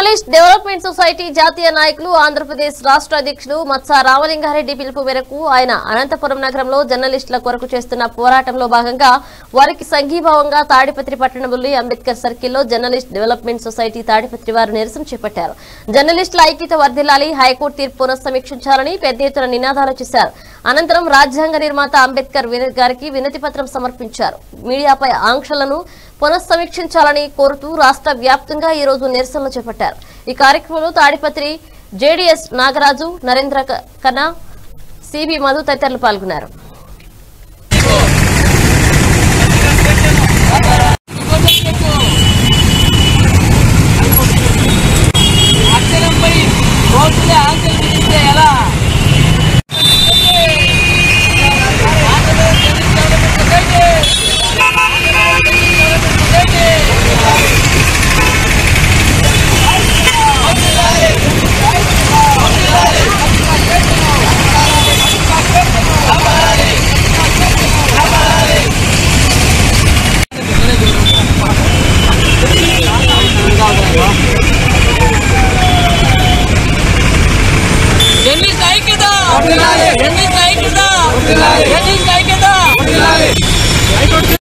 journalist development society జాతీయ నాయకులు ఆంధ్రప్రదేశ్ రాష్ట్ర అధ్యక్షులు మత్స రామలింగారెడ్డి పిలుపు మేరకు ఆయన అనంతపురం నగరంలో జర్నలిస్టుల కొరకు చేస్తున్న పోరాటంలో భాగంగా వారికి సంఘీభావంగా తాడిపత్రి పట్టణంలోని అంబేద్కర్ సర్కిల్లో జర్నలిస్ట్ డెవలప్మెంట్ సొసైటీ తాడిపత్రి వారు నిరసన చేపట్టారు జర్నలిస్టుల ఐక్యత వర్ధిల్లాలి హైకోర్టు తీర్పు పునఃసమీక్షించాలని పెద్ద ఎత్తున నినాదాలు చేశారు అనంతరం రాజ్యాంగ నిర్మాత అంబేద్కర్ విన- గారికి వినతి పత్రం సమర్పించారు మీడియాపై ఆంక్షలను పునఃసమీక్షించాలని కోరుతూ రాష్ట్ర వ్యాప్తంగా ఈ రోజు నిరసనలు చేపట్టారు ఈ కార్యక్రమంలో తాడిపత్రి జేడీఎస్ నాగరాజు నరేంద్ర క- కన్నా సిబి మధు తదితరులు పాల్గొన్నారు అక్షరంపై కోర్టులే ఆంక్షలు విధిస్తే ఎలా జర్నలిస్ట్ ఐక్యత జర్నలిస్ట్ ఐక్యత జర్నలిస్ట్ ఐక్యత